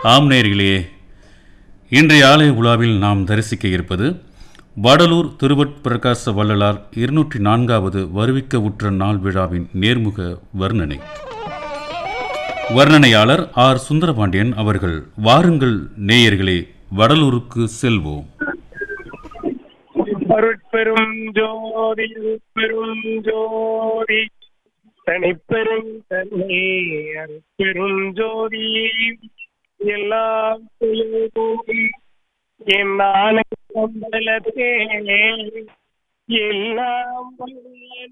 ஆம் நேயர்களே இன்றைய ஆலய உலாவில் நாம் தரிசிக்க இருப்பது வடலூர் திருவட்பிரகாச வள்ளலார் இருநூற்றி நான்காவது வருவிக்க உற்ற நாள் விழாவின் நேர்முக வர்ணனை வர்ணனையாளர் ஆர் சுந்தரபாண்டியன் அவர்கள் வாருங்கள் நேயர்களே வடலூருக்கு செல்வோம் அருட்பெரும் ஜோதி பெரும் ஜோதி தனிப்பெரும் தன்மை அருட்பெரும் ஜோதி எல்லாம் கூடி என் ஆனந்தே எல்லாம்